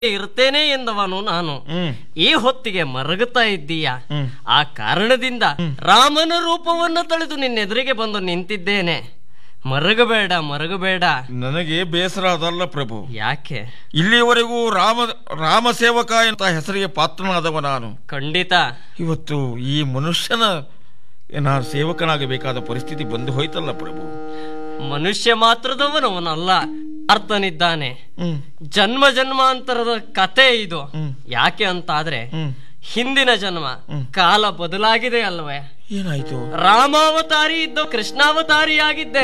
ಇರ್ತೇನೆ ಎಂದವನು ನಾನು ಹ್ಮ್ ಈ ಹೊತ್ತಿಗೆ ಮರಗುತ್ತಾ ಇದ್ದೀಯ ಹ್ಮ್. ಆ ಕಾರಣದಿಂದ ರಾಮನ ರೂಪವನ್ನು ತಳೆದು ನಿನ್ನೆದುರಿಗೆ ಬಂದು ನಿಂತಿದ್ದೇನೆ ಮರಗಬೇಡ ಮರಗಬೇಡ ನನಗೆ ಬೇಸರ ಅದಲ್ಲ ಪ್ರಭು ಯಾಕೆ ಇಲ್ಲಿಯವರೆಗೂ ರಾಮ ರಾಮ ಸೇವಕ ಅಂತ ಹೆಸರಿಗೆ ಪಾತ್ರನಾದವ ನಾನು ಖಂಡಿತ ಇವತ್ತು ಈ ಮನುಷ್ಯನ ನಾನು ಸೇವಕನಾಗಬೇಕಾದ ಪರಿಸ್ಥಿತಿ ಬಂದು ಹೋಯ್ತಲ್ಲ ಪ್ರಭು ಮನುಷ್ಯ ಮಾತ್ರದವನವನಲ್ಲ ಅರ್ಥನಿದ್ದಾನೆ ಹ್ಮ್ ಜನ್ಮ ಜನ್ಮಾಂತರದ ಕತೆ ಇದು ಹ್ಮ್. ಯಾಕೆ ಅಂತಾದ್ರೆ ಹ್ಮ್ ಹಿಂದಿನ ಜನ್ಮ ಕಾಲ ಬದಲಾಗಿದೆ ಅಲ್ವೇ ಏನಾಯ್ತು ರಾಮಾವತಾರಿ ಇದ್ದ ಕೃಷ್ಣಾವತಾರಿಯಾಗಿದ್ದೆ